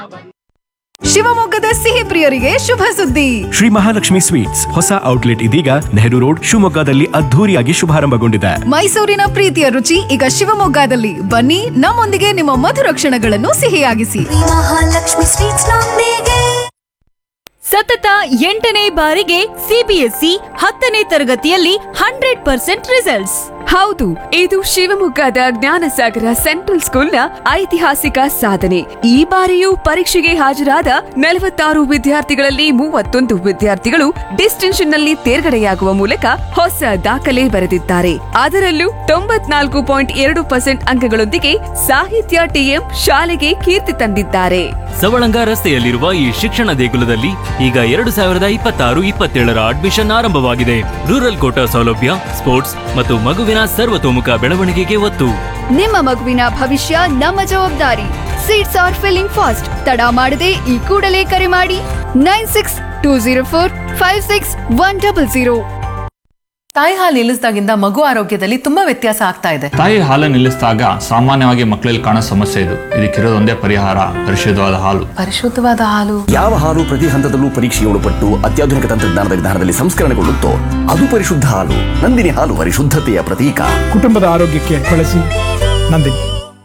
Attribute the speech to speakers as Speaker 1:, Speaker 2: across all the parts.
Speaker 1: ಶಿವಮೊಗ್ಗದ ಸಿಹಿ ಪ್ರಿಯರಿಗೆ ಶುಭ ಸುದ್ದಿ
Speaker 2: ಶ್ರೀ ಮಹಾಲಕ್ಷ್ಮಿ ಸ್ವೀಟ್ಸ್ ಹೊಸ ಔಟ್ಲೆಟ್ ಇದೀಗ ನೆಹರು ರೋಡ್ ಶಿವಮೊಗ್ಗದಲ್ಲಿ ಅದ್ಧೂರಿಯಾಗಿ ಶುಭಾರಂಭಗೊಂಡಿದೆ
Speaker 1: ಮೈಸೂರಿನ ಪ್ರೀತಿಯ ರುಚಿ ಈಗ ಶಿವಮೊಗ್ಗದಲ್ಲಿ ಬನ್ನಿ ನಮ್ಮೊಂದಿಗೆ ನಿಮ್ಮ ಮಧುರ ಕ್ಷಣಗಳನ್ನು ಸಿಹಿಯಾಗಿಸಿ
Speaker 3: ಮಹಾಲಕ್ಷ್ಮಿ ಸ್ವೀಟ್ಸ್ ನೊಂದಿಗೆ
Speaker 4: ಸತತ ಎಂಟನೇ ಬಾರಿಗೆ ಸಿಬಿಎಸ್ಇ ಹತ್ತನೇ ತರಗತಿಯಲ್ಲಿ ಹಂಡ್ರೆಡ್ ಪರ್ಸೆಂಟ್ ರಿಸಲ್ಟ್ಸ್
Speaker 5: ಹೌದು ಇದು ಶಿವಮೊಗ್ಗದ ಜ್ಞಾನಸಾಗರ ಸೆಂಟ್ರಲ್ ಸ್ಕೂಲ್ನ ಐತಿಹಾಸಿಕ ಸಾಧನೆ ಈ ಬಾರಿಯೂ ಪರೀಕ್ಷೆಗೆ ಹಾಜರಾದ ನಲವತ್ತಾರು ವಿದ್ಯಾರ್ಥಿಗಳಲ್ಲಿ ಮೂವತ್ತೊಂದು ವಿದ್ಯಾರ್ಥಿಗಳು ಡಿಸ್ಟಿಂಕ್ಷನ್ ನಲ್ಲಿ ತೇರ್ಗಡೆಯಾಗುವ ಮೂಲಕ ಹೊಸ ದಾಖಲೆ ಬರೆದಿದ್ದಾರೆ ಅದರಲ್ಲೂ ತೊಂಬತ್ನಾಲ್ಕು ಪಾಯಿಂಟ್ ಎರಡು ಪರ್ಸೆಂಟ್ ಅಂಕಗಳೊಂದಿಗೆ ಸಾಹಿತ್ಯ ಟಿಎಂ ಶಾಲೆಗೆ ಕೀರ್ತಿ ತಂದಿದ್ದಾರೆ
Speaker 6: ಸವಳಂಗ ರಸ್ತೆಯಲ್ಲಿರುವ ಈ ಶಿಕ್ಷಣ ದೇಗುಲದಲ್ಲಿ ಈಗ ಎರಡು ಸಾವಿರದ ಇಪ್ಪತ್ತಾರು ಇಪ್ಪತ್ತೇಳರ ಅಡ್ಮಿಷನ್ ಆರಂಭವಾಗಿದೆ ರೂರಲ್ ಕೋಟಾ ಸೌಲಭ್ಯ ಸ್ಪೋರ್ಟ್ಸ್ ಮತ್ತು ಮಗುವಿನ ಸರ್ವತೋಮುಖ ಬೆಳವಣಿಗೆಗೆ ಒತ್ತು
Speaker 7: ನಿಮ್ಮ ಮಗುವಿನ ಭವಿಷ್ಯ ನಮ್ಮ ಜವಾಬ್ದಾರಿ ಸೀಟ್ಸ್ ಆರ್ ಫಿಲ್ಲಿಂಗ್ ಫಾಸ್ಟ್ ತಡ ಮಾಡದೆ ಈ ಕೂಡಲೇ ಕರೆ ಮಾಡಿ nine six two zero four five six one double zero
Speaker 8: ತಾಯಿ ಹಾಲು ನಿಲ್ಲಿಸಿದಾಗಿಂದ ಮಗು ಆರೋಗ್ಯದಲ್ಲಿ ತುಂಬಾ ವ್ಯತ್ಯಾಸ ಆಗ್ತಾ ಇದೆ
Speaker 9: ತಾಯಿ ಹಾಲನ್ನು ನಿಲ್ಲಿಸಿದಾಗ ಸಾಮಾನ್ಯವಾಗಿ ಮಕ್ಕಳಲ್ಲಿ ಕಾಣೋ ಸಮಸ್ಯೆ ಇದು ಇದಕ್ಕಿರೋದೊಂದೇ ಪರಿಹಾರ ಪರಿಶುದ್ಧವಾದ ಹಾಲು
Speaker 8: ಪರಿಶುದ್ಧವಾದ ಹಾಲು
Speaker 10: ಯಾವ ಹಾಲು ಪ್ರತಿ ಹಂತದಲ್ಲೂ ಪರೀಕ್ಷೆಗೆ ಒಳಪಟ್ಟು ಅತ್ಯಾಧುನಿಕ ತಂತ್ರಜ್ಞಾನದ ವಿಧಾನದಲ್ಲಿ ಸಂಸ್ಕರಣೆಗೊಳ್ಳುತ್ತೋ ಅದು ಪರಿಶುದ್ಧ ಹಾಲು ನಂದಿನಿ ಹಾಲು ಪರಿಶುದ್ಧತೆಯ ಪ್ರತೀಕ
Speaker 11: ಕುಟುಂಬದ ಆರೋಗ್ಯಕ್ಕೆ ಬಳಸಿ ನಂದಿನಿ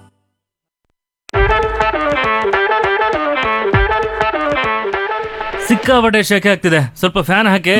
Speaker 6: ಸಿಕ್ಕಾಪಟ್ಟೆ ಶೆಕೆ ಆಗ್ತಿದೆ ಸ್ವಲ್ಪ ಫ್ಯಾನ್ ಹಾಕಿ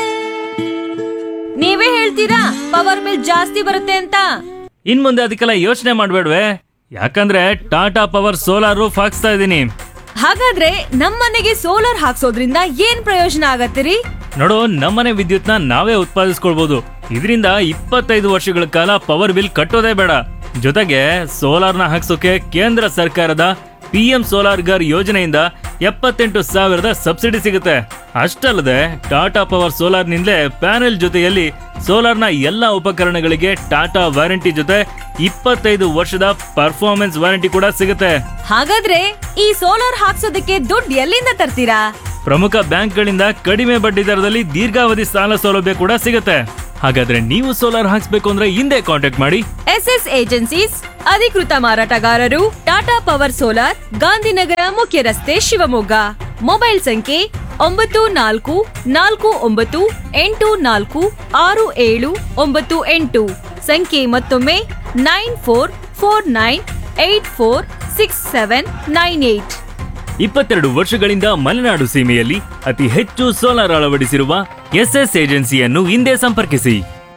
Speaker 4: ನೀವೇ ಹೇಳ್ತೀರಾ ಪವರ್ ಬಿಲ್ ಜಾಸ್ತಿ ಬರುತ್ತೆ ಅಂತ
Speaker 6: ಇನ್ ಮುಂದೆ ಅದಕ್ಕೆಲ್ಲ ಯೋಚನೆ ಮಾಡ್ಬೇಡ್ವೆ ಯಾಕಂದ್ರೆ ಟಾಟಾ ಪವರ್ ಸೋಲಾರ್ ರೂಫ್ ಹಾಕ್ಸ್ತಾ ಇದ್ದೀನಿ
Speaker 4: ಹಾಗಾದ್ರೆ ನಮ್ಮನೆಗೆ ಸೋಲಾರ್ ಹಾಕ್ಸೋದ್ರಿಂದ ಏನ್ ಪ್ರಯೋಜನ ಆಗತ್ತಿರಿ
Speaker 6: ನೋಡು ನಮ್ಮನೆ ವಿದ್ಯುತ್ನ ನಾವೇ ಉತ್ಪಾದಿಸ್ಕೊಳ್ಬಹುದು ಇದರಿಂದ ಇಪ್ಪತ್ತೈದು ವರ್ಷಗಳ ಕಾಲ ಪವರ್ ಬಿಲ್ ಕಟ್ಟೋದೇ ಬೇಡ ಜೊತೆಗೆ ಸೋಲಾರ್ನ ಹಾಕ್ಸೋಕೆ ಕೇಂದ್ರ ಸರ್ಕಾರದ ಪಿ ಎಂ ಸೋಲಾರ್ ಗರ್ ಯೋಜನೆಯಿಂದ ಎಪ್ಪತ್ತೆಂಟು ಸಾವಿರದ ಸಬ್ಸಿಡಿ ಸಿಗುತ್ತೆ ಅಷ್ಟಲ್ಲದೆ ಟಾಟಾ ಪವರ್ ಸೋಲಾರ್ನಿಂದಲೇ ಪ್ಯಾನೆಲ್ ಜೊತೆಯಲ್ಲಿ ಸೋಲಾರ್ನ ಎಲ್ಲ ಉಪಕರಣಗಳಿಗೆ ಟಾಟಾ ವಾರಂಟಿ ಜೊತೆ ಇಪ್ಪತ್ತೈದು ವರ್ಷದ ಪರ್ಫಾರ್ಮೆನ್ಸ್ ವಾರಂಟಿ ಕೂಡ ಸಿಗುತ್ತೆ
Speaker 4: ಹಾಗಾದ್ರೆ ಈ ಸೋಲಾರ್ ಹಾಕ್ಸೋದಕ್ಕೆ ದುಡ್ಡು ಎಲ್ಲಿಂದ ತರ್ತೀರಾ
Speaker 6: ಪ್ರಮುಖ ಬ್ಯಾಂಕ್ಗಳಿಂದ ಕಡಿಮೆ ಬಡ್ಡಿ ದರದಲ್ಲಿ ದೀರ್ಘಾವಧಿ ಸಾಲ ಸೌಲಭ್ಯ ಕೂಡ ಸಿಗುತ್ತೆ ಹಾಗಾದ್ರೆ ನೀವು ಸೋಲಾರ್ ಹಾಕ್ಸ್ಬೇಕು ಅಂದ್ರೆ ಹಿಂದೆ ಕಾಂಟ್ಯಾಕ್ಟ್ ಮಾಡಿ
Speaker 4: ಎಸ್ ಎಸ್ ಏಜೆನ್ಸೀಸ್ ಅಧಿಕೃತ ಮಾರಾಟಗಾರರು ಟಾಟಾ ಪವರ್ ಸೋಲಾರ್ ಗಾಂಧಿನಗರ ಮುಖ್ಯ ರಸ್ತೆ ಶಿವಮೊಗ್ಗ ಮೊಬೈಲ್ ಸಂಖ್ಯೆ ಒಂಬತ್ತು ನಾಲ್ಕು ನಾಲ್ಕು ಒಂಬತ್ತು ಎಂಟು ನಾಲ್ಕು ಆರು ಏಳು ಒಂಬತ್ತು ಎಂಟು ಸಂಖ್ಯೆ ಮತ್ತೊಮ್ಮೆ nine four four nine eight four six seven nine eight
Speaker 6: ಇಪ್ಪತ್ತೆರಡು ವರ್ಷಗಳಿಂದ ಮಲೆನಾಡು ಸೀಮೆಯಲ್ಲಿ ಅತಿ ಹೆಚ್ಚು ಸೋಲಾರ್ ಅಳವಡಿಸಿರುವ ಎಸ್ಎಸ್ ಏಜೆನ್ಸಿಯನ್ನು ಹಿಂದೆ ಸಂಪರ್ಕಿಸಿ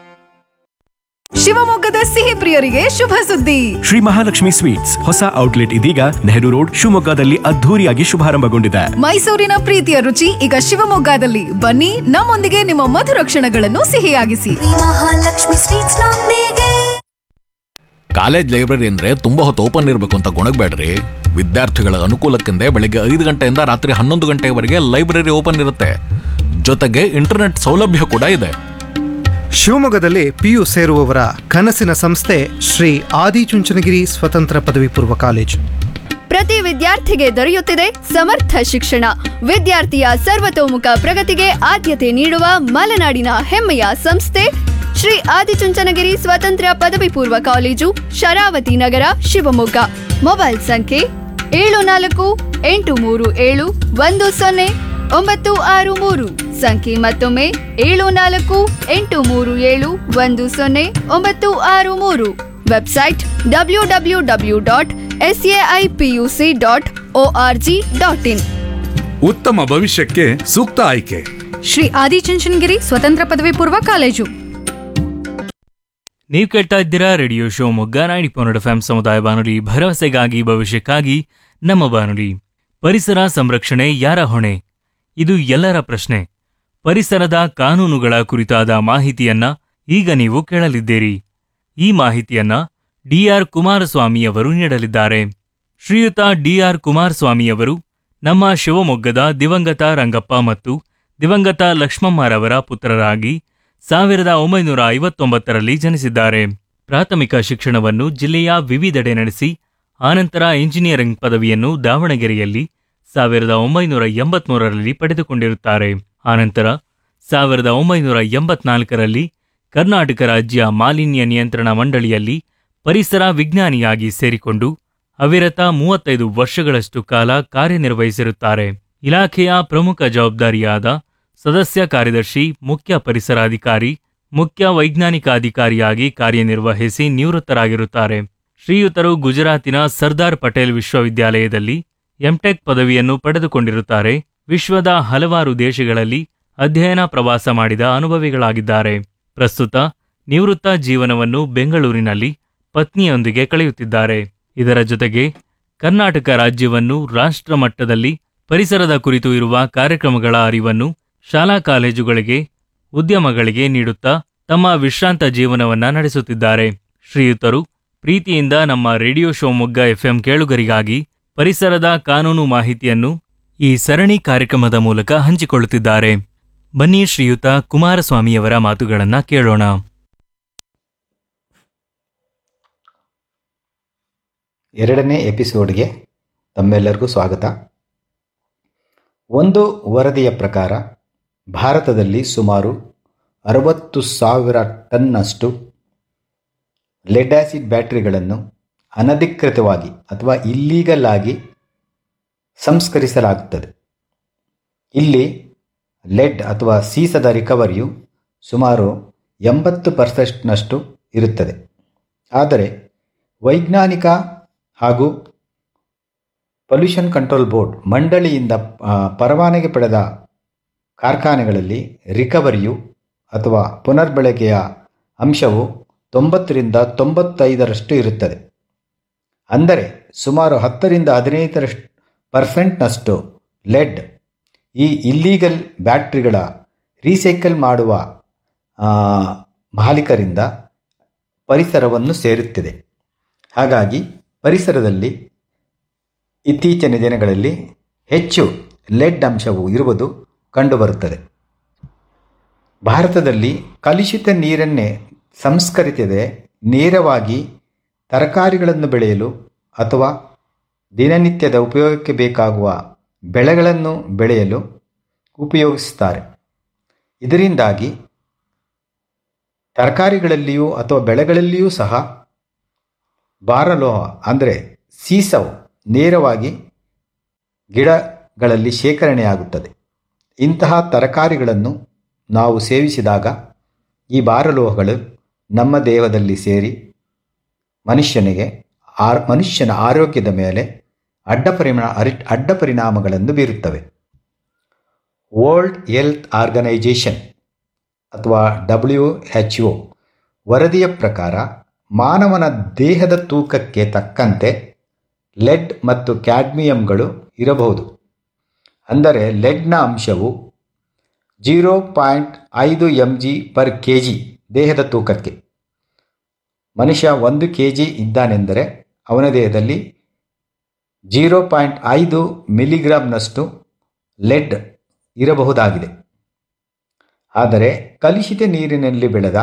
Speaker 1: ಶಿವಮೊಗ್ಗದ ಸಿಹಿ ಪ್ರಿಯರಿಗೆ ಶುಭ ಸುದ್ದಿ
Speaker 2: ಶ್ರೀ ಮಹಾಲಕ್ಷ್ಮಿ ಸ್ವೀಟ್ಸ್ ಹೊಸ ಔಟ್ಲೆಟ್ ಇದೀಗ ನೆಹರು ರೋಡ್ ಶಿವಮೊಗ್ಗದಲ್ಲಿ ಅದ್ಧೂರಿಯಾಗಿ ಶುಭಾರಂಭಗೊಂಡಿದೆ
Speaker 1: ಮೈಸೂರಿನ ಪ್ರೀತಿಯ ರುಚಿ ಈಗ ಶಿವಮೊಗ್ಗದಲ್ಲಿ ಬನ್ನಿ ನಮ್ಮೊಂದಿಗೆ ನಿಮ್ಮ ಮಧುರ ಕ್ಷಣಗಳನ್ನು ಸಿಹಿಯಾಗಿಸಿ
Speaker 3: ಮಹಾಲಕ್ಷ್ಮಿ ಸ್ವೀಟ್ಸ್ ನೊಂದಿಗೆ
Speaker 12: ಕಾಲೇಜ್ ಲೈಬ್ರರಿ ಅಂದ್ರೆ ತುಂಬಾ ಹೊತ್ತು ಓಪನ್ ಇರಬೇಕು ಅಂತ ಗೊಣಗಬೇಡ್ರಿ ವಿದ್ಯಾರ್ಥಿಗಳ ಅನುಕೂಲಕ್ಕೆಂದೇ ಬೆಳಿಗ್ಗೆ ಐದು ಗಂಟೆಯಿಂದ ರಾತ್ರಿ ಹನ್ನೊಂದು ಗಂಟೆವರೆಗೆ ಲೈಬ್ರರಿ ಓಪನ್ ಇರುತ್ತೆ ಜೊತೆಗೆ ಇಂಟರ್ನೆಟ್ ಸೌಲಭ್ಯ ಕೂಡ ಇದೆ
Speaker 13: ಶಿವಮೊಗ್ಗದಲ್ಲಿ ಪಿಯು ಸೇರುವವರ ಕನಸಿನ ಸಂಸ್ಥೆ ಶ್ರೀ ಆದಿಚುಂಚನಗಿರಿ ಸ್ವತಂತ್ರ ಪದವಿ ಪೂರ್ವ ಕಾಲೇಜು
Speaker 7: ಪ್ರತಿ ವಿದ್ಯಾರ್ಥಿಗೆ ದೊರೆಯುತ್ತಿದೆ ಸಮರ್ಥ ಶಿಕ್ಷಣ ವಿದ್ಯಾರ್ಥಿಯ ಸರ್ವತೋಮುಖ ಪ್ರಗತಿಗೆ ಆದ್ಯತೆ ನೀಡುವ ಮಲೆನಾಡಿನ ಹೆಮ್ಮೆಯ ಸಂಸ್ಥೆ ಶ್ರೀ ಆದಿಚುಂಚನಗಿರಿ ಸ್ವತಂತ್ರ ಪದವಿ ಪೂರ್ವ ಕಾಲೇಜು ಶರಾವತಿ ನಗರ ಶಿವಮೊಗ್ಗ ಮೊಬೈಲ್ ಸಂಖ್ಯೆ ಏಳು ನಾಲ್ಕು ಎಂಟು ಮೂರು ಏಳು ಒಂದು ಸೊನ್ನೆ ಒಂಬತ್ತು ಆರು ಮೂರು ಸಂಖ್ಯೆ ಮತ್ತೊಮ್ಮೆ ಏಳು ನಾಲ್ಕು ಎಂಟು ಮೂರು ಏಳು ಒಂದು ಸೊನ್ನೆ ಒಂಬತ್ತು ಆರು ಮೂರು website W W W dot S AI PUC dot O R G dot in
Speaker 14: ಉತ್ತಮ ಭವಿಷ್ಯಕ್ಕೆ ಸೂಕ್ತ ಆಯ್ಕೆ
Speaker 15: ಶ್ರೀ ಆದಿಚುಂಚನಗಿರಿ ಸ್ವತಂತ್ರ ಪದವಿ ಪೂರ್ವ ಕಾಲೇಜು
Speaker 6: ನೀವು ಕೇಳ್ತಾ ಇದ್ದೀರಾ ರೇಡಿಯೋ ಶಿವಮೊಗ್ಗ ನಾಡಿ ಪನ್ನಡ ಎಫ್ ಸಮುದಾಯ ಬಾನುಲಿ ಭರವಸೆಗಾಗಿ ಭವಿಷ್ಯಕ್ಕಾಗಿ ನಮ್ಮ ಬಾನುಲಿ ಪರಿಸರ ಸಂರಕ್ಷಣೆ ಯಾರ ಹೊಣೆ ಇದು ಎಲ್ಲರ ಪ್ರಶ್ನೆ ಪರಿಸರದ ಕಾನೂನುಗಳ ಕುರಿತಾದ ಮಾಹಿತಿಯನ್ನ ಈಗ ನೀವು ಕೇಳಲಿದ್ದೀರಿ ಈ ಮಾಹಿತಿಯನ್ನ ಡಿಆರ್ ಕುಮಾರಸ್ವಾಮಿಯವರು ನೀಡಲಿದ್ದಾರೆ ಶ್ರೀಯುತ ಡಿಆರ್ ಕುಮಾರಸ್ವಾಮಿಯವರು ನಮ್ಮ ಶಿವಮೊಗ್ಗದ ದಿವಂಗತ ರಂಗಪ್ಪ ಮತ್ತು ದಿವಂಗತ ಲಕ್ಷ್ಮಮ್ಮರವರ ಪುತ್ರರಾಗಿ ಸಾವಿರದ ಒಂಬೈನೂರ ಐವತ್ತೊಂಬತ್ತರಲ್ಲಿ ಜನಿಸಿದ್ದಾರೆ ಪ್ರಾಥಮಿಕ ಶಿಕ್ಷಣವನ್ನು ಜಿಲ್ಲೆಯ ವಿವಿಧೆಡೆ ನಡೆಸಿ ಆನಂತರ ಇಂಜಿನಿಯರಿಂಗ್ ಪದವಿಯನ್ನು ದಾವಣಗೆರೆಯಲ್ಲಿ ಸಾವಿರದ ಒಂಬೈನೂರ ಎಂಬತ್ಮೂರರಲ್ಲಿ ಪಡೆದುಕೊಂಡಿರುತ್ತಾರೆ ಆನಂತರ ಸಾವಿರದ ಒಂಬೈನೂರ ಎಂಬತ್ನಾಲ್ಕರಲ್ಲಿ ಕರ್ನಾಟಕ ರಾಜ್ಯ ಮಾಲಿನ್ಯ ನಿಯಂತ್ರಣ ಮಂಡಳಿಯಲ್ಲಿ ಪರಿಸರ ವಿಜ್ಞಾನಿಯಾಗಿ ಸೇರಿಕೊಂಡು ಅವಿರತ ಮೂವತ್ತೈದು ವರ್ಷಗಳಷ್ಟು ಕಾಲ ಕಾರ್ಯನಿರ್ವಹಿಸಿರುತ್ತಾರೆ ಇಲಾಖೆಯ ಪ್ರಮುಖ ಜವಾಬ್ದಾರಿಯಾದ ಸದಸ್ಯ ಕಾರ್ಯದರ್ಶಿ ಮುಖ್ಯ ಪರಿಸರಾಧಿಕಾರಿ ಮುಖ್ಯ ವೈಜ್ಞಾನಿಕ ಅಧಿಕಾರಿಯಾಗಿ ಕಾರ್ಯನಿರ್ವಹಿಸಿ ನಿವೃತ್ತರಾಗಿರುತ್ತಾರೆ ಶ್ರೀಯುತರು ಗುಜರಾತಿನ ಸರ್ದಾರ್ ಪಟೇಲ್ ವಿಶ್ವವಿದ್ಯಾಲಯದಲ್ಲಿ ಎಂಟೆಕ್ ಪದವಿಯನ್ನು ಪಡೆದುಕೊಂಡಿರುತ್ತಾರೆ ವಿಶ್ವದ ಹಲವಾರು ದೇಶಗಳಲ್ಲಿ ಅಧ್ಯಯನ ಪ್ರವಾಸ ಮಾಡಿದ ಅನುಭವಿಗಳಾಗಿದ್ದಾರೆ ಪ್ರಸ್ತುತ ನಿವೃತ್ತ ಜೀವನವನ್ನು ಬೆಂಗಳೂರಿನಲ್ಲಿ ಪತ್ನಿಯೊಂದಿಗೆ ಕಳೆಯುತ್ತಿದ್ದಾರೆ ಇದರ ಜೊತೆಗೆ ಕರ್ನಾಟಕ ರಾಜ್ಯವನ್ನು ರಾಷ್ಟ್ರ ಮಟ್ಟದಲ್ಲಿ ಪರಿಸರದ ಕುರಿತು ಇರುವ ಕಾರ್ಯಕ್ರಮಗಳ ಅರಿವನ್ನು ಶಾಲಾ ಕಾಲೇಜುಗಳಿಗೆ ಉದ್ಯಮಗಳಿಗೆ ನೀಡುತ್ತಾ ತಮ್ಮ ವಿಶ್ರಾಂತ ಜೀವನವನ್ನ ನಡೆಸುತ್ತಿದ್ದಾರೆ ಶ್ರೀಯುತರು ಪ್ರೀತಿಯಿಂದ ನಮ್ಮ ರೇಡಿಯೋ ಶಿವಮೊಗ್ಗ ಎಫ್ಎಂ ಕೇಳುಗರಿಗಾಗಿ ಪರಿಸರದ ಕಾನೂನು ಮಾಹಿತಿಯನ್ನು ಈ ಸರಣಿ ಕಾರ್ಯಕ್ರಮದ ಮೂಲಕ ಹಂಚಿಕೊಳ್ಳುತ್ತಿದ್ದಾರೆ ಬನ್ನಿ ಶ್ರೀಯುತ ಕುಮಾರಸ್ವಾಮಿಯವರ ಮಾತುಗಳನ್ನ ಕೇಳೋಣ
Speaker 16: ಎರಡನೇ ಎಪಿಸೋಡ್ಗೆ ತಮ್ಮೆಲ್ಲರಿಗೂ ಸ್ವಾಗತ ಒಂದು ವರದಿಯ ಪ್ರಕಾರ ಭಾರತದಲ್ಲಿ ಸುಮಾರು ಅರವತ್ತು ಸಾವಿರ ಟನ್ನಷ್ಟು ಲೆಡ್ ಆಸಿಡ್ ಬ್ಯಾಟರಿಗಳನ್ನು ಅನಧಿಕೃತವಾಗಿ ಅಥವಾ ಇಲ್ಲೀಗಲ್ ಆಗಿ ಸಂಸ್ಕರಿಸಲಾಗುತ್ತದೆ ಇಲ್ಲಿ ಲೆಡ್ ಅಥವಾ ಸೀಸದ ರಿಕವರಿಯು ಸುಮಾರು ಎಂಬತ್ತು ಪರ್ಸೆಂಟ್ನಷ್ಟು ಇರುತ್ತದೆ ಆದರೆ ವೈಜ್ಞಾನಿಕ ಹಾಗೂ ಪೊಲ್ಯೂಷನ್ ಕಂಟ್ರೋಲ್ ಬೋರ್ಡ್ ಮಂಡಳಿಯಿಂದ ಆ, ಪರವಾನಗಿ ಪಡೆದ ಕಾರ್ಖಾನೆಗಳಲ್ಲಿ ರಿಕವರಿಯು ಅಥವಾ ಪುನರ್ಬಳಕೆಯ ಅಂಶವು ತೊಂಬತ್ತರಿಂದ ತೊಂಬತ್ತೈದರಷ್ಟು ಇರುತ್ತದೆ ಅಂದರೆ ಸುಮಾರು ಹತ್ತರಿಂದ ಹದಿನೈದರಷ್ಟು ಪರ್ಸೆಂಟ್ನಷ್ಟು ಲೆಡ್ ಈ ಇಲ್ಲೀಗಲ್ ಬ್ಯಾಟ್ರಿಗಳ ರೀಸೈಕಲ್ ಮಾಡುವ ಆ, ಮಾಲೀಕರಿಂದ ಪರಿಸರವನ್ನು ಸೇರುತ್ತಿದೆ ಹಾಗಾಗಿ ಪರಿಸರದಲ್ಲಿ ಇತ್ತೀಚಿನ ದಿನಗಳಲ್ಲಿ ಹೆಚ್ಚು ಲೆಡ್ ಅಂಶವು ಇರುವುದು ಕಂಡುಬರುತ್ತದೆ ಭಾರತದಲ್ಲಿ ಕಲುಷಿತ ನೀರನ್ನೇ ಸಂಸ್ಕರಿಸದೆ ನೇರವಾಗಿ ತರಕಾರಿಗಳನ್ನು ಬೆಳೆಯಲು ಅಥವಾ ದಿನನಿತ್ಯದ ಉಪಯೋಗಕ್ಕೆ ಬೇಕಾಗುವ ಬೆಳೆಗಳನ್ನು ಬೆಳೆಯಲು ಉಪಯೋಗಿಸುತ್ತಾರೆ ಇದರಿಂದಾಗಿ ತರಕಾರಿಗಳಲ್ಲಿಯೂ ಅಥವಾ ಬೆಳೆಗಳಲ್ಲಿಯೂ ಸಹ ಭಾರಲೋಹ ಅಂದರೆ ಸೀಸವು ನೇರವಾಗಿ ಗಿಡಗಳಲ್ಲಿ ಶೇಖರಣೆಯಾಗುತ್ತದೆ ಇಂತಹ ತರಕಾರಿಗಳನ್ನು ನಾವು ಸೇವಿಸಿದಾಗ ಈ ಭಾರಲೋಹಗಳು ನಮ್ಮ ದೇಹದಲ್ಲಿ ಸೇರಿ ಮನುಷ್ಯನಿಗೆ ಆರ್ ಮನುಷ್ಯನ ಆರೋಗ್ಯದ ಮೇಲೆ ಅಡ್ಡ ಪರಿಣಾ ಅರಿ ಅಡ್ಡ ಪರಿಣಾಮಗಳನ್ನು ಬೀರುತ್ತವೆ ವರ್ಲ್ಡ್ ಹೆಲ್ತ್ ಆರ್ಗನೈಜೇಷನ್ ಅಥವಾ ಡಬ್ಲ್ಯೂ ಎಚ್ ಒ ವರದಿಯ ಪ್ರಕಾರ ಮಾನವನ ದೇಹದ ತೂಕಕ್ಕೆ ತಕ್ಕಂತೆ ಲೆಡ್ ಮತ್ತು ಕ್ಯಾಡ್ಮಿಯಂಗಳು ಇರಬಹುದು ಅಂದರೆ ಲೆಡ್ನ ಅಂಶವು ಜೀರೋ ಪಾಯಿಂಟ್ ಐದು M G per K G ದೇಹದ ತೂಕಕ್ಕೆ ಮನುಷ್ಯ ಒಂದು ಕೆ ಜಿ ಇದ್ದಾನೆಂದರೆ ಅವನ ದೇಹದಲ್ಲಿ ಜೀರೋ ಪಾಯಿಂಟ್ ಐದು ಮಿಲಿಗ್ರಾಮ್ನಷ್ಟು ಲೆಡ್ ಇರಬಹುದಾಗಿದೆ ಆದರೆ ಕಲುಷಿತ ನೀರಿನಲ್ಲಿ ಬೆಳೆದ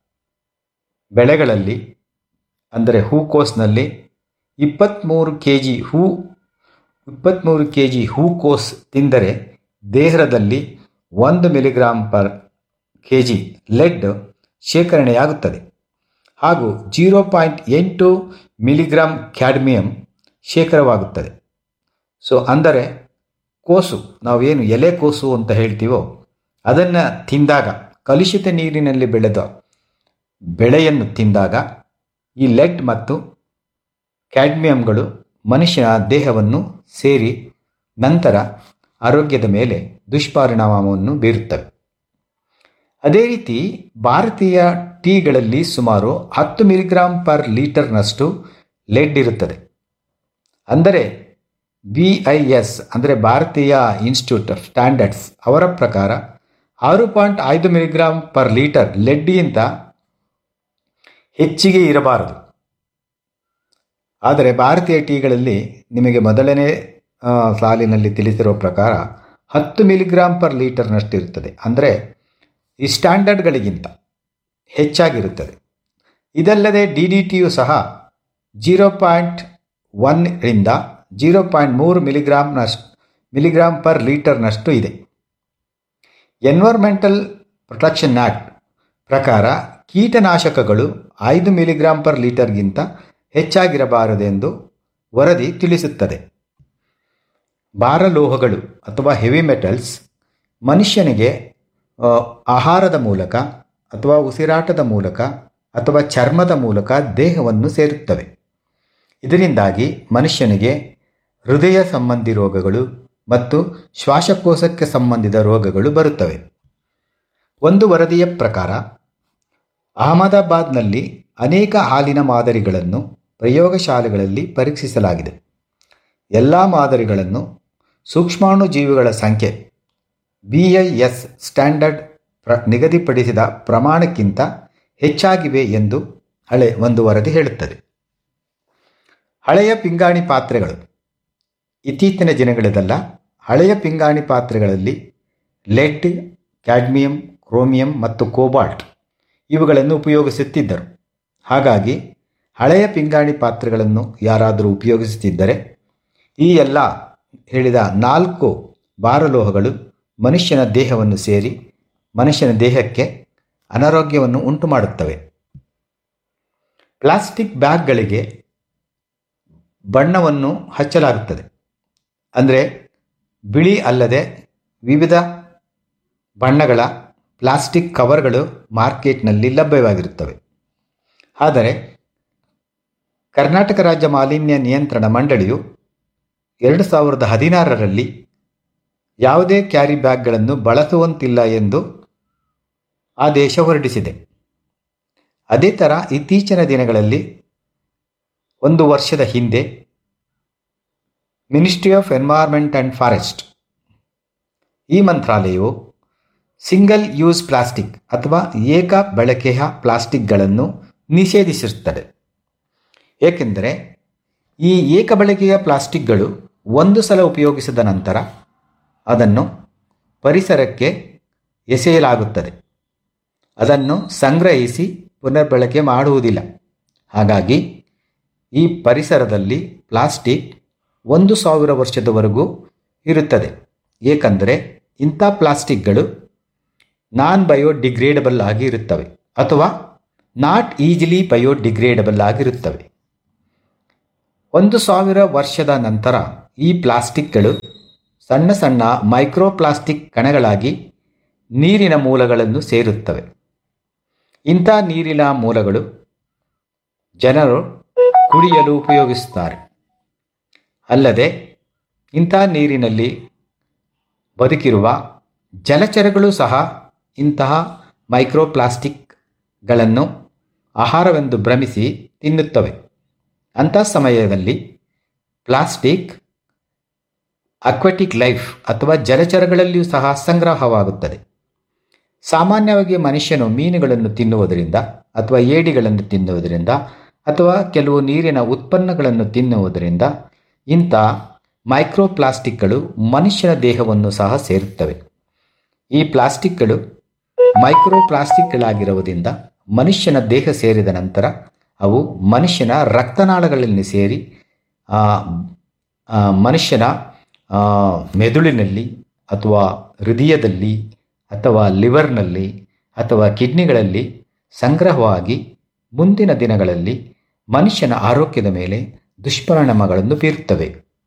Speaker 16: ಬೆಳೆಗಳಲ್ಲಿ ಅಂದರೆ ಹೂಕೋಸ್ನಲ್ಲಿ ಇಪ್ಪತ್ತ್ಮೂರು ಕೆ ಜಿ ಹೂ ಇಪ್ಪತ್ತ್ಮೂರು ಕೆ ಜಿ ಹೂಕೋಸ್ ತಿಂದರೆ ದೇಹದಲ್ಲಿ ಒಂದು milligram per K G lead ಶೇಖರಣೆಯಾಗುತ್ತದೆ ಹಾಗೂ ಜೀರೋ ಪಾಯಿಂಟ್ ಎಂಟು ಮಿಲಿಗ್ರಾಮ್ ಕ್ಯಾಡ್ಮಿಯಂ ಶೇಖರವಾಗುತ್ತದೆ ಸೊ ಅಂದರೆ ಕೋಸು ನಾವೇನು ಎಲೆ ಕೋಸು ಅಂತ ಹೇಳ್ತೀವೋ ಅದನ್ನು ತಿಂದಾಗ ಕಲುಷಿತ ನೀರಿನಲ್ಲಿ ಬೆಳೆದ ಬೆಳೆಯನ್ನು ತಿಂದಾಗ ಈ ಲೆಡ್ ಮತ್ತು ಕ್ಯಾಡ್ಮಿಯಂಗಳು ಮನುಷ್ಯನ ದೇಹವನ್ನು ಸೇರಿ ನಂತರ ಆರೋಗ್ಯದ ಮೇಲೆ ದುಷ್ಪರಿಣಾಮವನ್ನು ಬೀರುತ್ತವೆ ಅದೇ ರೀತಿ ಭಾರತೀಯ ಟೀಗಳಲ್ಲಿ ಸುಮಾರು ಹತ್ತು ಮಿಲಿಗ್ರಾಮ್ ಪರ್ ಲೀಟರ್ನಷ್ಟು ಲೆಡ್ ಇರುತ್ತದೆ ಅಂದರೆ ಬಿ ಐ ಎಸ್ ಅಂದರೆ ಭಾರತೀಯ ಇನ್ಸ್ಟಿಟ್ಯೂಟ್ ಆಫ್ ಸ್ಟ್ಯಾಂಡರ್ಡ್ಸ್ ಅವರ ಪ್ರಕಾರ ಆರು ಪಾಯಿಂಟ್ ಐದು ಮಿಲಿಗ್ರಾಮ್ ಪರ್ ಲೀಟರ್ ಲೆಡ್ಗಿಂತ ಹೆಚ್ಚಿಗೆ ಇರಬಾರದು ಆದರೆ ಭಾರತೀಯ ಟೀಗಳಲ್ಲಿ ನಿಮಗೆ ಮೊದಲನೇ ಆ, ಸಾಲಿನಲ್ಲಿ ತಿಳಿಸಿರೋ ಪ್ರಕಾರ ಹತ್ತು ಮಿಲಿಗ್ರಾಮ್ ಪರ್ ಲೀಟರ್ನಷ್ಟು ಇರುತ್ತದೆ ಅಂದರೆ ಈ ಸ್ಟ್ಯಾಂಡರ್ಡ್ಗಳಿಗಿಂತ ಹೆಚ್ಚಾಗಿರುತ್ತದೆ ಇದಲ್ಲದೆ ಡಿ ಡಿ ಟಿಯು ಸಹ ಜೀರೋ ಪಾಯಿಂಟ್ ಒನ್ರಿಂದ ಜೀರೋ ಪಾಯಿಂಟ್ ಮೂರು ಮಿಲಿಗ್ರಾಮ್ನಷ್ಟು ಮಿಲಿಗ್ರಾಮ್ ಪರ್ ಲೀಟರ್ನಷ್ಟು ಇದೆ ಎನ್ವೈರ್ಮೆಂಟಲ್ ಪ್ರೊಟೆಕ್ಷನ್ ಆ್ಯಕ್ಟ್ ಪ್ರಕಾರ ಕೀಟನಾಶಕಗಳು ಐದು ಮಿಲಿಗ್ರಾಮ್ ಪರ್ ಲೀಟರ್ಗಿಂತ ಹೆಚ್ಚಾಗಿರಬಾರದೆಂದು ವರದಿ ತಿಳಿಸುತ್ತದೆ ಭಾರಲೋಹಗಳು ಅಥವಾ ಹೆವಿ ಮೆಟಲ್ಸ್ ಮನುಷ್ಯನಿಗೆ ಆ, ಆಹಾರದ ಮೂಲಕ ಅಥವಾ ಉಸಿರಾಟದ ಮೂಲಕ ಅಥವಾ ಚರ್ಮದ ಮೂಲಕ ದೇಹವನ್ನು ಸೇರುತ್ತವೆ ಇದರಿಂದಾಗಿ ಮನುಷ್ಯನಿಗೆ ಹೃದಯ ಸಂಬಂಧಿ ರೋಗಗಳು ಮತ್ತು ಶ್ವಾಸಕೋಶಕ್ಕೆ ಸಂಬಂಧಿತ ರೋಗಗಳು ಬರುತ್ತವೆ ಒಂದು ವರದಿಯ ಪ್ರಕಾರ ಅಹಮದಾಬಾದ್ನಲ್ಲಿ ಅನೇಕ ಹಾಲಿನ ಮಾದರಿಗಳನ್ನು ಪ್ರಯೋಗಶಾಲೆಗಳಲ್ಲಿ ಪರೀಕ್ಷಿಸಲಾಗಿದೆ ಎಲ್ಲ ಮಾದರಿಗಳನ್ನು ಸೂಕ್ಷ್ಮಾಣು ಜೀವಿಗಳ ಸಂಖ್ಯೆ ಬಿ ಐ ಎಸ್ ಸ್ಟ್ಯಾಂಡರ್ಡ್ ಪ್ರ ನಿಗದಿಪಡಿಸಿದ ಪ್ರಮಾಣಕ್ಕಿಂತ ಹೆಚ್ಚಾಗಿವೆ ಎಂದು ಹಳೆ ಒಂದು ವರದಿ ಹೇಳುತ್ತದೆ ಹಳೆಯ ಪಿಂಗಾಣಿ ಪಾತ್ರೆಗಳು ಇತ್ತೀಚಿನ ದಿನಗಳದಲ್ಲ ಹಳೆಯ ಪಿಂಗಾಣಿ ಪಾತ್ರೆಗಳಲ್ಲಿ ಲೆಡ್ ಕ್ಯಾಡ್ಮಿಯಂ ಕ್ರೋಮಿಯಂ ಮತ್ತು ಕೋಬಾಲ್ಟ್ ಇವುಗಳನ್ನು ಉಪಯೋಗಿಸುತ್ತಿದ್ದರು ಹಾಗಾಗಿ ಹಳೆಯ ಪಿಂಗಾಣಿ ಪಾತ್ರೆಗಳನ್ನು ಯಾರಾದರೂ ಉಪಯೋಗಿಸುತ್ತಿದ್ದರೆ ಈ ಎಲ್ಲ ಹೇಳಿದ ನಾಲ್ಕು ಭಾರಲೋಹಗಳು ಮನುಷ್ಯನ ದೇಹವನ್ನು ಸೇರಿ ಮನುಷ್ಯನ ದೇಹಕ್ಕೆ ಅನಾರೋಗ್ಯವನ್ನು ಉಂಟು ಮಾಡುತ್ತವೆ ಪ್ಲಾಸ್ಟಿಕ್ ಬ್ಯಾಗ್ಗಳಿಗೆ ಬಣ್ಣವನ್ನು ಹಚ್ಚಲಾಗುತ್ತದೆ ಅಂದರೆ ಬಿಳಿ ಅಲ್ಲದೆ ವಿವಿಧ ಬಣ್ಣಗಳ ಪ್ಲಾಸ್ಟಿಕ್ ಕವರ್ಗಳು ಮಾರ್ಕೆಟ್ನಲ್ಲಿ ಲಭ್ಯವಾಗಿರುತ್ತವೆ ಆದರೆ ಕರ್ನಾಟಕ ರಾಜ್ಯ ಮಾಲಿನ್ಯ ನಿಯಂತ್ರಣ ಮಂಡಳಿಯು ಎರಡು ಸಾವಿರದ ಹದಿನಾರರಲ್ಲಿ ಯಾವುದೇ ಕ್ಯಾರಿ ಬ್ಯಾಗ್ಗಳನ್ನು ಬಳಸುವಂತಿಲ್ಲ ಎಂದು ಆದೇಶ ಹೊರಡಿಸಿದೆ ಅದೇ ಥರ ಇತ್ತೀಚಿನ ದಿನಗಳಲ್ಲಿ ಒಂದು ವರ್ಷದ ಹಿಂದೆ ministry of environment and forest ಈ ಮಂತ್ರಾಲಯವು ಸಿಂಗಲ್ ಯೂಸ್ ಪ್ಲಾಸ್ಟಿಕ್ ಅಥವಾ ಏಕ ಬಳಕೆಯ ಪ್ಲಾಸ್ಟಿಕ್ಗಳನ್ನು ನಿಷೇಧಿಸಿರುತ್ತದೆ ಏಕೆಂದರೆ ಈ ಏಕ ಬಳಕೆಯ ಪ್ಲಾಸ್ಟಿಕ್ಗಳು ಒಂದು ಸಲ ಉಪಯೋಗಿಸಿದ ನಂತರ ಅದನ್ನು ಪರಿಸರಕ್ಕೆ ಎಸೆಯಲಾಗುತ್ತದೆ ಅದನ್ನು ಸಂಗ್ರಹಿಸಿ ಪುನರ್ಬಳಕೆ ಮಾಡುವುದಿಲ್ಲ ಹಾಗಾಗಿ ಈ ಪರಿಸರದಲ್ಲಿ ಪ್ಲಾಸ್ಟಿಕ್ ಒಂದು ಸಾವಿರ ವರ್ಷದವರೆಗೂ ಇರುತ್ತದೆ ಏಕೆಂದರೆ ಇಂಥ ಪ್ಲಾಸ್ಟಿಕ್ಗಳು ನಾನ್ ಬಯೋಡಿಗ್ರೇಡಬಲ್ ಆಗಿ ಇರುತ್ತವೆ ಅಥವಾ ನಾಟ್ ಈಸಿಲಿ ಬಯೋಡಿಗ್ರೇಡಬಲ್ ಆಗಿರುತ್ತವೆ ಒಂದು ಸಾವಿರ ವರ್ಷದ ನಂತರ ಈ ಪ್ಲಾಸ್ಟಿಕ್ಗಳು ಸಣ್ಣ ಸಣ್ಣ ಮೈಕ್ರೋ ಪ್ಲಾಸ್ಟಿಕ್ ಕಣಗಳಾಗಿ ನೀರಿನ ಮೂಲಗಳನ್ನು ಸೇರುತ್ತವೆ ಇಂಥ ನೀರಿನ ಮೂಲಗಳು ಜನರು ಕುಡಿಯಲು ಉಪಯೋಗಿಸುತ್ತಾರೆ ಅಲ್ಲದೆ ಇಂಥ ನೀರಿನಲ್ಲಿ ಬದುಕಿರುವ ಜಲಚರಗಳು ಸಹ ಇಂತಹ ಮೈಕ್ರೋ ಪ್ಲಾಸ್ಟಿಕ್ಗಳನ್ನು ಆಹಾರವೆಂದು ಭ್ರಮಿಸಿ ತಿನ್ನುತ್ತವೆ ಅಂಥ ಸಮಯದಲ್ಲಿ ಪ್ಲಾಸ್ಟಿಕ್ ಅಕ್ವಾಟಿಕ್ ಲೈಫ್ ಅಥವಾ ಜಲಚರಗಳಲ್ಲಿಯೂ ಸಹ ಸಂಗ್ರಹವಾಗುತ್ತದೆ ಸಾಮಾನ್ಯವಾಗಿ ಮನುಷ್ಯನು ಮೀನುಗಳನ್ನು ತಿನ್ನುವುದರಿಂದ ಅಥವಾ ಏಡಿಗಳನ್ನು ತಿನ್ನುವುದರಿಂದ ಅಥವಾ ಕೆಲವು ನೀರಿನ ಉತ್ಪನ್ನಗಳನ್ನು ತಿನ್ನುವುದರಿಂದ ಇಂಥ ಮೈಕ್ರೋ ಪ್ಲಾಸ್ಟಿಕ್ಗಳು ಮನುಷ್ಯನ ದೇಹವನ್ನು ಸಹ ಸೇರುತ್ತವೆ ಈ ಪ್ಲಾಸ್ಟಿಕ್ಗಳು ಮೈಕ್ರೋ ಪ್ಲಾಸ್ಟಿಕ್ಗಳಾಗಿರುವುದರಿಂದ ಮನುಷ್ಯನ ದೇಹ ಸೇರಿದ ನಂತರ ಅವು ಮನುಷ್ಯನ ರಕ್ತನಾಳಗಳಲ್ಲಿ ಸೇರಿ ಆ, ಆ, ಮನುಷ್ಯನ ಆ, ಮೆದುಳಿನಲ್ಲಿ ಅಥವಾ ಹೃದಯದಲ್ಲಿ ಅಥವಾ ಲಿವರ್ನಲ್ಲಿ ಅಥವಾ ಕಿಡ್ನಿಗಳಲ್ಲಿ ಸಂಗ್ರಹವಾಗಿ ಮುಂದಿನ ದಿನಗಳಲ್ಲಿ ಮನುಷ್ಯನ ಆರೋಗ್ಯದ ಮೇಲೆ ದುಷ್ಪರಿಣಾಮಗಳನ್ನು ಬೀರುತ್ತವೆ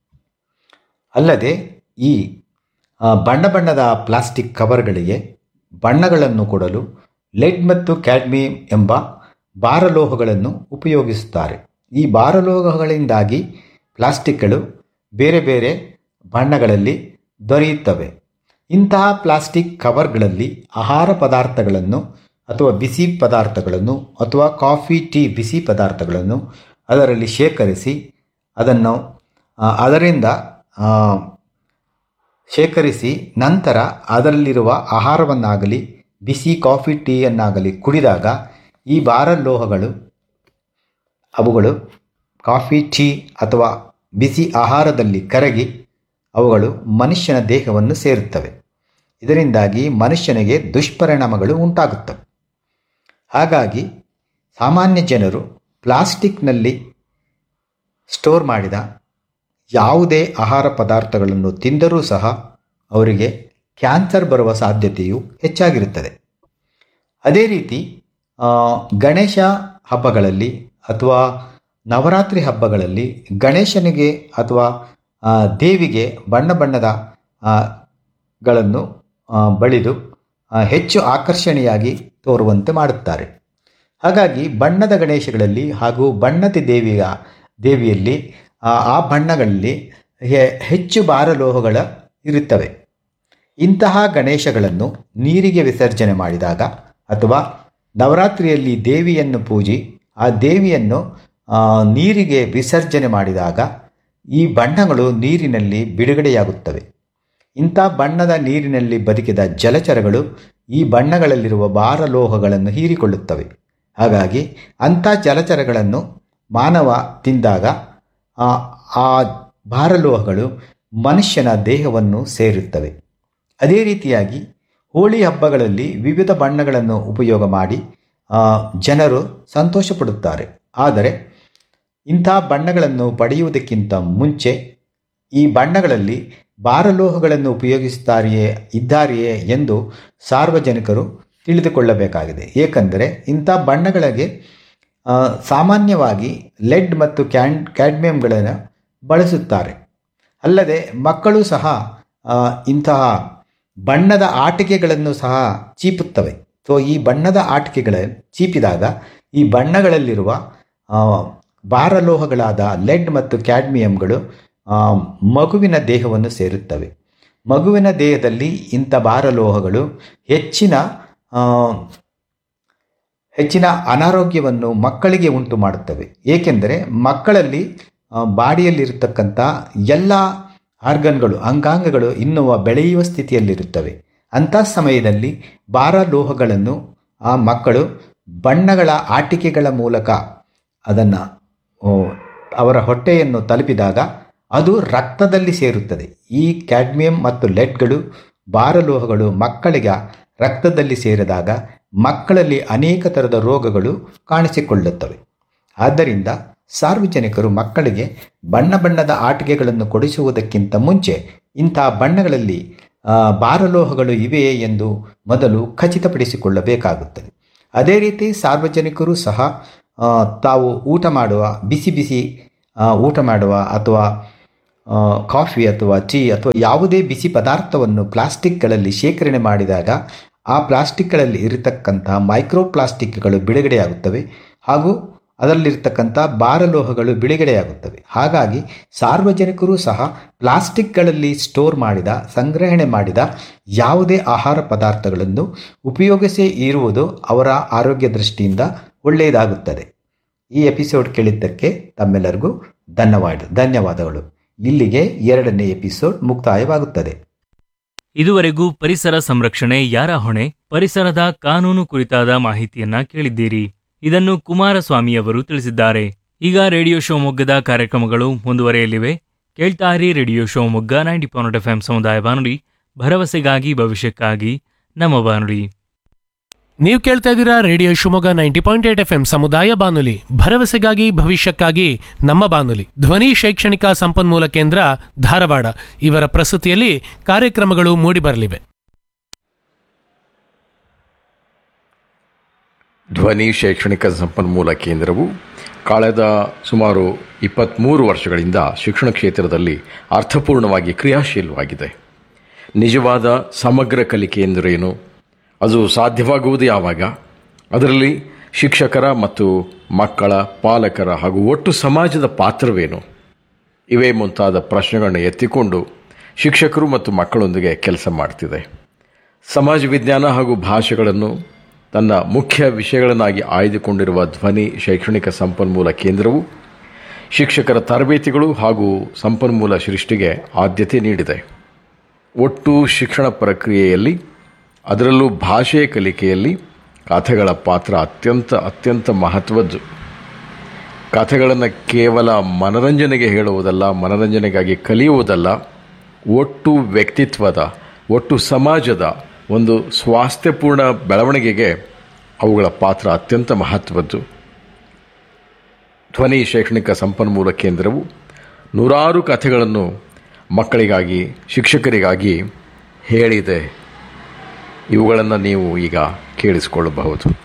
Speaker 16: ಅಲ್ಲದೆ ಈ ಆ, ಬಣ್ಣ ಬಣ್ಣದ ಪ್ಲಾಸ್ಟಿಕ್ ಕವರ್ಗಳಿಗೆ ಬಣ್ಣಗಳನ್ನು ಕೊಡಲು ಲೆಡ್ ಮತ್ತು ಕ್ಯಾಡ್ಮಿಯಂ ಎಂಬ ಭಾರಲೋಹಗಳನ್ನು ಉಪಯೋಗಿಸುತ್ತಾರೆ ಈ ಭಾರಲೋಹಗಳಿಂದಾಗಿ ಪ್ಲಾಸ್ಟಿಕ್ಗಳು ಬೇರೆ ಬೇರೆ ಬಣ್ಣಗಳಲ್ಲಿ ದೊರೆಯುತ್ತವೆ ಇಂತಹ ಪ್ಲಾಸ್ಟಿಕ್ ಕವರ್ಗಳಲ್ಲಿ ಆಹಾರ ಪದಾರ್ಥಗಳನ್ನು ಅಥವಾ ಬಿಸಿ ಪದಾರ್ಥಗಳನ್ನು ಅಥವಾ ಕಾಫಿ ಟೀ ಬಿಸಿ ಪದಾರ್ಥಗಳನ್ನು ಅದರಲ್ಲಿ ಶೇಖರಿಸಿ ಅದನ್ನು ಆ, ಅದರಿಂದ ಆ, ಶೇಖರಿಸಿ ನಂತರ ಅದರಲ್ಲಿರುವ ಆಹಾರವನ್ನಾಗಲಿ ಬಿಸಿ ಕಾಫಿ ಟೀಯನ್ನಾಗಲಿ ಕುಡಿದಾಗ ಈ ಭಾರಲೋಹಗಳು ಅವುಗಳು ಕಾಫಿ ಟೀ ಅಥವಾ ಬಿಸಿ ಆಹಾರದಲ್ಲಿ ಕರಗಿ ಅವುಗಳು ಮನುಷ್ಯನ ದೇಹವನ್ನು ಸೇರುತ್ತವೆ ಇದರಿಂದಾಗಿ ಮನುಷ್ಯನಿಗೆ ದುಷ್ಪರಿಣಾಮಗಳು ಉಂಟಾಗುತ್ತವೆ ಹಾಗಾಗಿ ಸಾಮಾನ್ಯ ಜನರು ಪ್ಲಾಸ್ಟಿಕ್ನಲ್ಲಿ ಸ್ಟೋರ್ ಮಾಡಿದ ಯಾವುದೇ ಆಹಾರ ಪದಾರ್ಥಗಳನ್ನು ತಿಂದರೂ ಸಹ ಅವರಿಗೆ ಕ್ಯಾನ್ಸರ್ ಬರುವ ಸಾಧ್ಯತೆಯು ಹೆಚ್ಚಾಗಿರುತ್ತದೆ ಅದೇ ರೀತಿ ಆ, ಗಣೇಶ ಹಬ್ಬಗಳಲ್ಲಿ ಅಥವಾ ನವರಾತ್ರಿ ಹಬ್ಬಗಳಲ್ಲಿ ಗಣೇಶನಿಗೆ ಅಥವಾ ಆ, ದೇವಿಗೆ ಬಣ್ಣ ಬಣ್ಣದ ಆ, ಗಳನ್ನು ಆ, ಬಳಿದು ಆ, ಹೆಚ್ಚು ಆಕರ್ಷಣೀಯಾಗಿ ತೋರುವಂತೆ ಮಾಡುತ್ತಾರೆ ಹಾಗಾಗಿ ಬಣ್ಣದ ಗಣೇಶಗಳಲ್ಲಿ ಹಾಗೂ ಬಣ್ಣದ ದೇವಿಯ ದೇವಿಯಲ್ಲಿ ಆ ಆ ಬಣ್ಣಗಳಲ್ಲಿ ಹೆ- ಹೆಚ್ಚು ಭಾರಲೋಹಗಳ ಇರುತ್ತವೆ ಇಂತಹ ಗಣೇಶಗಳನ್ನು ನೀರಿಗೆ ವಿಸರ್ಜನೆ ಮಾಡಿದಾಗ ಅಥವಾ ನವರಾತ್ರಿಯಲ್ಲಿ ದೇವಿಯನ್ನು ಪೂಜಿ ಆ ದೇವಿಯನ್ನು ಆ, ನೀರಿಗೆ ವಿಸರ್ಜನೆ ಮಾಡಿದಾಗ ಈ ಬಣ್ಣಗಳು ನೀರಿನಲ್ಲಿ ಬಿಡುಗಡೆಯಾಗುತ್ತವೆ ಇಂಥ ಬಣ್ಣದ ನೀರಿನಲ್ಲಿ ಬದುಕಿದ ಜಲಚರಗಳು ಈ ಬಣ್ಣಗಳಲ್ಲಿರುವ ಭಾರಲೋಹಗಳನ್ನು ಹೀರಿಕೊಳ್ಳುತ್ತವೆ ಹಾಗಾಗಿ ಅಂಥ ಜಲಚರಗಳನ್ನು ಮಾನವ ತಿಂದಾಗ ಆ ಆ ಭಾರಲೋಹಗಳು ಮನುಷ್ಯನ ದೇಹವನ್ನು ಸೇರುತ್ತವೆ ಅದೇ ರೀತಿಯಾಗಿ ಹೋಳಿ ಹಬ್ಬಗಳಲ್ಲಿ ವಿವಿಧ ಬಣ್ಣಗಳನ್ನು ಉಪಯೋಗ ಮಾಡಿ ಆ, ಜನರು ಸಂತೋಷಪಡುತ್ತಾರೆ ಆದರೆ ಇಂಥ ಬಣ್ಣಗಳನ್ನು ಪಡೆಯುವುದಕ್ಕಿಂತ ಮುಂಚೆ ಈ ಬಣ್ಣಗಳಲ್ಲಿ ಭಾರಲೋಹಗಳನ್ನು ಉಪಯೋಗಿಸುತ್ತಾರೆಯೇ ಇದ್ದಾರೆಯೇ ಎಂದು ಸಾರ್ವಜನಿಕರು ತಿಳಿದುಕೊಳ್ಳಬೇಕಾಗಿದೆ ಏಕೆಂದರೆ ಇಂಥ ಬಣ್ಣಗಳಿಗೆ ಆ, ಸಾಮಾನ್ಯವಾಗಿ ಲೆಡ್ ಮತ್ತು ಕ್ಯಾನ್ ಕ್ಯಾಡ್ಮಿಯಂಗಳನ್ನು ಬಳಸುತ್ತಾರೆ ಅಲ್ಲದೆ ಮಕ್ಕಳು ಸಹ ಆ, ಇಂತಹ ಬಣ್ಣದ ಆಟಿಕೆಗಳನ್ನು ಸಹ ಚೀಪುತ್ತವೆ ಸೊ ಈ ಬಣ್ಣದ ಆಟಿಕೆಗಳ ಚೀಪಿದಾಗ ಈ ಬಣ್ಣಗಳಲ್ಲಿರುವ ಆ, ಭಾರಲೋಹಗಳಾದ ಲೆಡ್ ಮತ್ತು ಕ್ಯಾಡ್ಮಿಯಂಗಳು ಆ, ಮಗುವಿನ ದೇಹವನ್ನು ಸೇರುತ್ತವೆ ಮಗುವಿನ ದೇಹದಲ್ಲಿ ಇಂಥ ಭಾರಲೋಹಗಳು ಹೆಚ್ಚಿನ ಆ, ಹೆಚ್ಚಿನ ಅನಾರೋಗ್ಯವನ್ನು ಮಕ್ಕಳಿಗೆ ಉಂಟು ಮಾಡುತ್ತವೆ ಏಕೆಂದರೆ ಮಕ್ಕಳಲ್ಲಿ ಆ, ಬಾಡಿಯಲ್ಲಿರತಕ್ಕಂಥ ಎಲ್ಲ ಆರ್ಗನ್ಗಳು ಅಂಗಾಂಗಗಳು ಇನ್ನೂ ಬೆಳೆಯುವ ಸ್ಥಿತಿಯಲ್ಲಿರುತ್ತವೆ ಅಂಥ ಸಮಯದಲ್ಲಿ ಭಾರಲೋಹಗಳನ್ನು ಆ ಮಕ್ಕಳು ಬಣ್ಣಗಳ ಆಟಿಕೆಗಳ ಮೂಲಕ ಅದನ್ನು ಅವರ ಹೊಟ್ಟೆಯನ್ನು ತಲುಪಿದಾಗ ಅದು ರಕ್ತದಲ್ಲಿ ಸೇರುತ್ತದೆ ಈ ಕ್ಯಾಡ್ಮಿಯಂ ಮತ್ತು ಲೆಡ್ಗಳು ಭಾರಲೋಹಗಳು ಮಕ್ಕಳಿಗೆ ರಕ್ತದಲ್ಲಿ ಸೇರಿದಾಗ ಮಕ್ಕಳಲ್ಲಿ ಅನೇಕ ಥರದ ರೋಗಗಳು ಕಾಣಿಸಿಕೊಳ್ಳುತ್ತವೆ ಆದ್ದರಿಂದ ಸಾರ್ವಜನಿಕರು ಮಕ್ಕಳಿಗೆ ಬಣ್ಣ ಬಣ್ಣದ ಆಟಿಕೆಗಳನ್ನು ಕೊಡಿಸುವುದಕ್ಕಿಂತ ಮುಂಚೆ ಇಂತಹ ಬಣ್ಣಗಳಲ್ಲಿ ಆ, ಭಾರಲೋಹಗಳು ಇವೆಯೇ ಎಂದು ಮೊದಲು ಖಚಿತಪಡಿಸಿಕೊಳ್ಳಬೇಕಾಗುತ್ತದೆ ಅದೇ ರೀತಿ ಸಾರ್ವಜನಿಕರು ಸಹ ಆ, ತಾವು ಊಟ ಮಾಡುವ ಬಿಸಿ ಬಿಸಿ ಆ, ಊಟ ಮಾಡುವ ಅಥವಾ ಆ, ಕಾಫಿ ಅಥವಾ ಟೀ ಅಥವಾ ಯಾವುದೇ ಬಿಸಿ ಪದಾರ್ಥವನ್ನು ಪ್ಲಾಸ್ಟಿಕ್ಗಳಲ್ಲಿ ಶೇಖರಣೆ ಮಾಡಿದಾಗ ಆ ಪ್ಲಾಸ್ಟಿಕ್ಗಳಲ್ಲಿ ಇರತಕ್ಕಂಥ ಮೈಕ್ರೋ ಪ್ಲಾಸ್ಟಿಕ್ಗಳು ಬಿಡುಗಡೆಯಾಗುತ್ತವೆ ಹಾಗೂ ಅದರಲ್ಲಿರ್ತಕ್ಕಂಥ ಭಾರಲೋಹಗಳು ಬಿಡುಗಡೆಯಾಗುತ್ತವೆ ಹಾಗಾಗಿ ಸಾರ್ವಜನಿಕರು ಸಹ ಪ್ಲಾಸ್ಟಿಕ್ಗಳಲ್ಲಿ ಸ್ಟೋರ್ ಮಾಡಿದ ಸಂಗ್ರಹಣೆ ಮಾಡಿದ ಯಾವುದೇ ಆಹಾರ ಪದಾರ್ಥಗಳನ್ನು ಉಪಯೋಗಿಸೇ ಇರುವುದು ಅವರ ಆರೋಗ್ಯ ದೃಷ್ಟಿಯಿಂದ ಒಳ್ಳೆಯದಾಗುತ್ತದೆ ಈ ಎಪಿಸೋಡ್ ಕೇಳಿದ್ದಕ್ಕೆ ತಮ್ಮೆಲ್ಲರಿಗೂ ಧನ್ಯವಾದ ಧನ್ಯವಾದಗಳು ಇಲ್ಲಿಗೆ ಎರಡನೇ ಎಪಿಸೋಡ್ ಮುಕ್ತಾಯವಾಗುತ್ತದೆ
Speaker 6: ಇದುವರೆಗೂ ಪರಿಸರ ಸಂರಕ್ಷಣೆ ಯಾರ ಹೊಣೆ ಪರಿಸರದ ಕಾನೂನು ಕುರಿತಾದ ಮಾಹಿತಿಯನ್ನ ಕೇಳಿದ್ದೀರಿ ಇದನ್ನು ಕುಮಾರಸ್ವಾಮಿಯವರು ತಿಳಿಸಿದ್ದಾರೆ ಈಗ ರೇಡಿಯೋ ಶಿವಮೊಗ್ಗದ ಕಾರ್ಯಕ್ರಮಗಳು ಮುಂದುವರೆಯಲಿವೆ ಕೇಳ್ತಾರಿ radio Shivamogga ninety point F ಸಮುದಾಯ ಬಾನುಲಿ ಭರವಸೆಗಾಗಿ ಭವಿಷ್ಯಕ್ಕಾಗಿ ನಮ್ಮ ಬಾನುಲಿ
Speaker 17: ನೀವು ಕೇಳ್ತಾ ಇದ್ದೀರಾ radio Shivamogga ninety point eight F M ಸಮುದಾಯ ಬಾನುಲಿ ಭರವಸೆಗಾಗಿ ಭವಿಷ್ಯಕ್ಕಾಗಿ ನಮ್ಮ ಬಾನುಲಿ ಧ್ವನಿ ಶೈಕ್ಷಣಿಕ ಸಂಪನ್ಮೂಲ ಕೇಂದ್ರ ಧಾರವಾಡ ಇವರ ಪ್ರಸ್ತುತಿಯಲ್ಲಿ ಕಾರ್ಯಕ್ರಮಗಳು ಮೂಡಿಬರಲಿವೆ
Speaker 18: ಧ್ವನಿ ಶೈಕ್ಷಣಿಕ ಸಂಪನ್ಮೂಲ ಕೇಂದ್ರವು ಕಳೆದ ಸುಮಾರು ಇಪ್ಪತ್ತ್ಮೂರು ವರ್ಷಗಳಿಂದ ಶಿಕ್ಷಣ ಕ್ಷೇತ್ರದಲ್ಲಿ ಅರ್ಥಪೂರ್ಣವಾಗಿ ಕ್ರಿಯಾಶೀಲವಾಗಿದೆ ನಿಜವಾದ ಸಮಗ್ರ ಕಲಿಕೆ ಎಂದರೇನು ಅದು ಸಾಧ್ಯವಾಗುವುದು ಯಾವಾಗ ಅದರಲ್ಲಿ ಶಿಕ್ಷಕರ ಮತ್ತು ಮಕ್ಕಳ ಪಾಲಕರ ಹಾಗೂ ಒಟ್ಟು ಸಮಾಜದ ಪಾತ್ರವೇನು ಇವೇ ಮುಂತಾದ ಪ್ರಶ್ನೆಗಳನ್ನು ಎತ್ತಿಕೊಂಡು ಶಿಕ್ಷಕರು ಮತ್ತು ಮಕ್ಕಳೊಂದಿಗೆ ಕೆಲಸ ಮಾಡ್ತಿದೆ ಸಮಾಜ ವಿಜ್ಞಾನ ಹಾಗೂ ಭಾಷೆಗಳನ್ನು ತನ್ನ ಮುಖ್ಯ ವಿಷಯಗಳನ್ನಾಗಿ ಆಯ್ದುಕೊಂಡಿರುವ ಧ್ವನಿ ಶೈಕ್ಷಣಿಕ ಸಂಪನ್ಮೂಲ ಕೇಂದ್ರವು ಶಿಕ್ಷಕರ ತರಬೇತಿಗಳು ಹಾಗೂ ಸಂಪನ್ಮೂಲ ಸೃಷ್ಟಿಗೆ ಆದ್ಯತೆ ನೀಡಿದೆ ಒಟ್ಟು ಶಿಕ್ಷಣ ಪ್ರಕ್ರಿಯೆಯಲ್ಲಿ ಅದರಲ್ಲೂ ಭಾಷೆಯ ಕಲಿಕೆಯಲ್ಲಿ ಕಥೆಗಳ ಪಾತ್ರ ಅತ್ಯಂತ ಅತ್ಯಂತ ಮಹತ್ವದ್ದು ಕಥೆಗಳನ್ನು ಕೇವಲ ಮನರಂಜನೆಗೆ ಹೇಳುವುದಲ್ಲ ಮನರಂಜನೆಗಾಗಿ ಕಲಿಯುವುದಲ್ಲ ಒಟ್ಟು ವ್ಯಕ್ತಿತ್ವದ ಒಟ್ಟು ಸಮಾಜದ ಒಂದು ಸ್ವಾಸ್ಥ್ಯಪೂರ್ಣ ಬೆಳವಣಿಗೆಗೆ ಅವುಗಳ ಪಾತ್ರ ಅತ್ಯಂತ ಮಹತ್ವದ್ದು ಧ್ವನಿ ಶೈಕ್ಷಣಿಕ ಸಂಪನ್ಮೂಲ ಕೇಂದ್ರವು ನೂರಾರು ಕಥೆಗಳನ್ನು ಮಕ್ಕಳಿಗಾಗಿ ಶಿಕ್ಷಕರಿಗಾಗಿ ಹೇಳಿದೆ ಇವುಗಳನ್ನು ನೀವು ಈಗ ಕೇಳಿಸಿಕೊಳ್ಳಬಹುದು